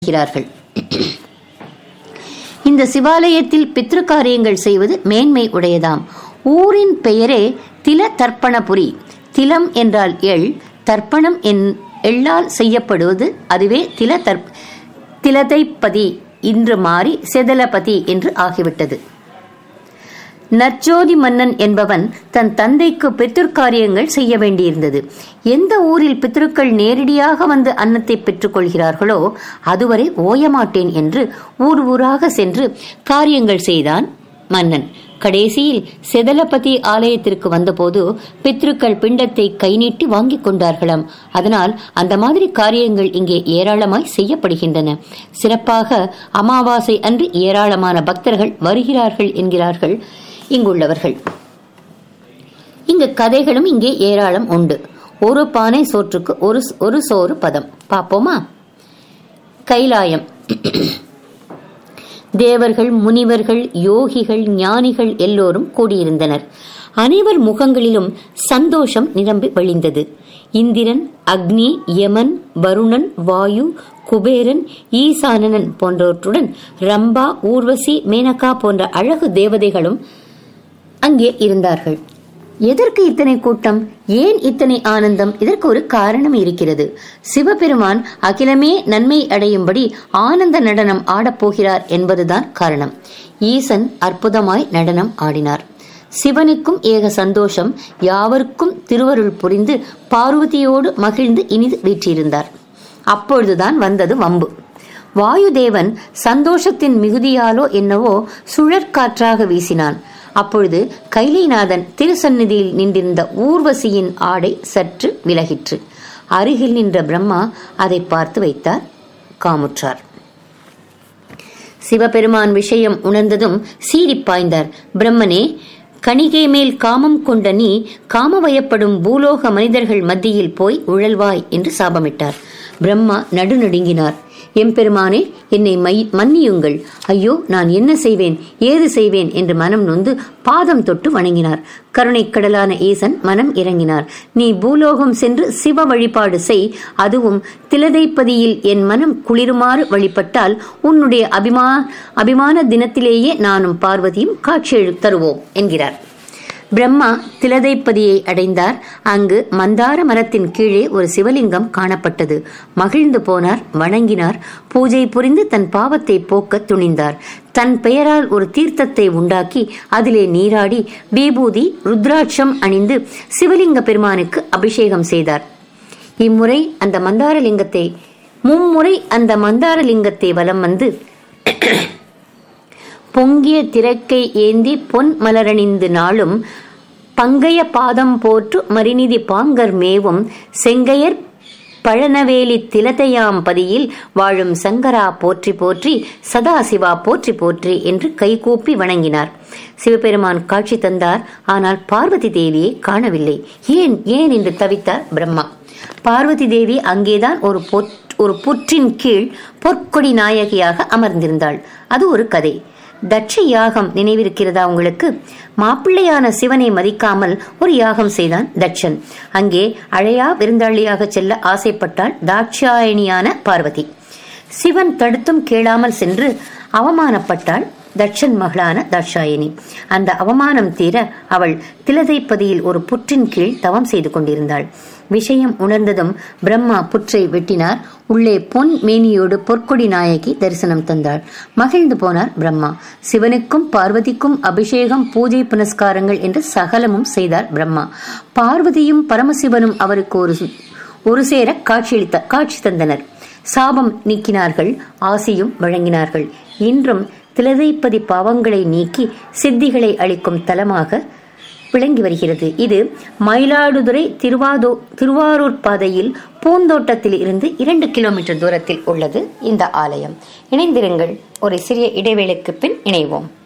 இருக்கிறார்கள் இந்த சிவாலயத்தில் பித்ரு காரியங்கள் செய்வது மேன்மை உடையதாம் ஊரின் பெயரே தில தர்ப்பணபுரி திலம் என்றால் எள் தர்ப்பணம் என் எள்ளால் செய்யப்படுவது அதுவே தில தர்ப் திலதைப்பதி இன்று மாறி செதலபதி என்று ஆகிவிட்டது நற்ஜோதி மன்னன் என்பவன் தன் தந்தைக்கு பித்திருக்காரியங்கள் செய்ய வேண்டியிருந்தது எந்த ஊரில் பித்திருக்கள் நேரடியாக வந்து அன்னத்தை பெற்றுக்கொள்கிறார்களோ அதுவரை ஓயமாட்டேன் என்று ஊர் ஊராக சென்று காரியங்கள் செய்தான் மன்னன் கடைசியில் செதலபதி ஆலயத்திற்கு வந்தபோது பித்ருக்கள் பிண்டத்தை கை நீட்டி வாங்கிக் கொண்டார்களாம் அதனால் அந்த மாதிரி காரியங்கள் இங்கே ஏராளமாய் செய்யப்படுகின்றன சிறப்பாக அமாவாசை அன்று ஏராளமான பக்தர்கள் வருகிறார்கள் என்கிறார்கள் இங்குள்ளவர்கள் இங்கு கதைகளும் இங்கே ஏராளம் உண்டு ஒரு பானை சோற்றுக்கு ஒரு ஒரு சோறு பதம் பாப்போமா கைலாயம் தேவர்கள் முனிவர்கள் யோகிகள் ஞானிகள் எல்லோரும் கூடியிருந்தனர் அனைவர் முகங்களிலும் சந்தோஷம் நிரம்பி வழிந்தது இந்திரன் அக்னி யமன் வருணன் வாயு குபேரன் ஈசானனன் போன்றவற்றுடன் ரம்பா ஊர்வசி மேனகா போன்ற அழகு தேவதைகளும் அங்கே இருந்தார்கள் எதற்கு இத்தனை கூட்டம் ஏன் இத்தனை ஆனந்தம் இதற்கு ஒரு காரணம் இருக்கிறது சிவபெருமான் அகிலமே நன்மை அடையும்படி ஆனந்த நடனம் ஆடப்போகிறார் என்பதுதான் காரணம் ஈசன் அற்புதமாய் நடனம் ஆடினார் சிவனுக்கும் ஏக சந்தோஷம் யாவருக்கும் திருவருள் புரிந்து பார்வதியோடு மகிழ்ந்து இனிது வீற்றிருந்தார் அப்பொழுதுதான் வந்தது வம்பு வாயுதேவன் சந்தோஷத்தின் மிகுதியாலோ என்னவோ சுழற்காற்றாக வீசினான் அப்பொழுது கைலைநாதன் திருசந்நிதியில் நின்றிருந்த ஊர்வசியின் ஆடை சற்று விலகிற்று அருகில் நின்ற பிரம்மா அதை பார்த்து வைத்தார் காமுற்றார் சிவபெருமான் விஷயம் உணர்ந்ததும் சீறிப் பாய்ந்தார் பிரம்மனே கணிகை மேல் காமம் கொண்ட நீ காமவயப்படும் பூலோக மனிதர்கள் மத்தியில் போய் உழல்வாய் என்று சாபமிட்டார் பிரம்மா நடுநடுங்கினார் எம்பெருமானே என்னை மை மன்னியுங்கள் ஐயோ நான் என்ன செய்வேன் ஏது செய்வேன் என்று மனம் நொந்து பாதம் தொட்டு வணங்கினார் கருணைக்கடலான ஈசன் மனம் இறங்கினார் நீ பூலோகம் சென்று சிவ வழிபாடு செய் அதுவும் திலதைப்பதியில் என் மனம் குளிருமாறு வழிபட்டால் உன்னுடைய அபிமா அபிமான தினத்திலேயே நானும் பார்வதியும் காட்சி தருவோம் என்கிறார் பிரம்மா திலதைப்பதியை அடைந்தார் அங்கு மந்தார மரத்தின் கீழே ஒரு சிவலிங்கம் காணப்பட்டது மகிழ்ந்து போனார் வணங்கினார் பூஜை புரிந்து தன் பாவத்தை போக்க துணிந்தார் தன் பெயரால் ஒரு தீர்த்தத்தை உண்டாக்கி அதிலே நீராடி விபூதி ருத்ராட்சம் அணிந்து சிவலிங்க பெருமானுக்கு அபிஷேகம் செய்தார் இம்முறை அந்த மந்தாரலிங்கத்தை மும்முறை அந்த மந்தாரலிங்கத்தை வலம் வந்து பொங்கிய திரக்கை ஏந்தி பொன் மலரணிந்து நாளும் பங்கைய பாதம் போற்று மரிநிதி பாங்கர் மேவும் செங்கையர் பழனவேலி திலதையாம் பதியில் வாழும் சங்கரா போற்றி போற்றி சதாசிவா போற்றி போற்றி என்று கைகூப்பி வணங்கினார் சிவபெருமான் காட்சி தந்தார் ஆனால் பார்வதி தேவியை காணவில்லை ஏன் ஏன் என்று தவித்தார் பிரம்மா பார்வதி தேவி அங்கேதான் ஒரு ஒரு புற்றின் கீழ் பொற்கொடி நாயகியாக அமர்ந்திருந்தாள் அது ஒரு கதை தட்ச யாகம் நினைவிருக்கிறதா உங்களுக்கு மாப்பிள்ளையான சிவனை மதிக்காமல் ஒரு யாகம் செய்தான் தட்சன் அங்கே அழையா விருந்தாளியாக செல்ல ஆசைப்பட்டாள் தாட்சாயணியான பார்வதி சிவன் தடுத்தும் கேளாமல் சென்று அவமானப்பட்டாள் தட்சன் மகளான தாட்சாயணி அந்த அவமானம் தீர அவள் திலதைப்பதியில் ஒரு புற்றின் கீழ் தவம் செய்து கொண்டிருந்தாள் விஷயம் உணர்ந்ததும் பிரம்மா புற்றை வெட்டினார் உள்ளே பொன் மேனியோடு பொற்கொடி நாயகி தரிசனம் தந்தாள் மகிழ்ந்து போனார் பிரம்மா சிவனுக்கும் பார்வதிக்கும் அபிஷேகம் பூஜை புனஸ்காரங்கள் என்று சகலமும் செய்தார் பிரம்மா பார்வதியும் பரமசிவனும் அவருக்கு ஒரு ஒரு சேர காட்சியளித்த காட்சி தந்தனர் சாபம் நீக்கினார்கள் ஆசியும் வழங்கினார்கள் இன்றும் திலதைப்பதி பாவங்களை நீக்கி சித்திகளை அளிக்கும் தலமாக விளங்கி வருகிறது இது மயிலாடுதுறை திருவாதோ திருவாரூர் பாதையில் பூந்தோட்டத்தில் இருந்து இரண்டு கிலோமீட்டர் தூரத்தில் உள்ளது இந்த ஆலயம் இணைந்திருங்கள் ஒரு சிறிய இடைவேளைக்கு பின் இணைவோம்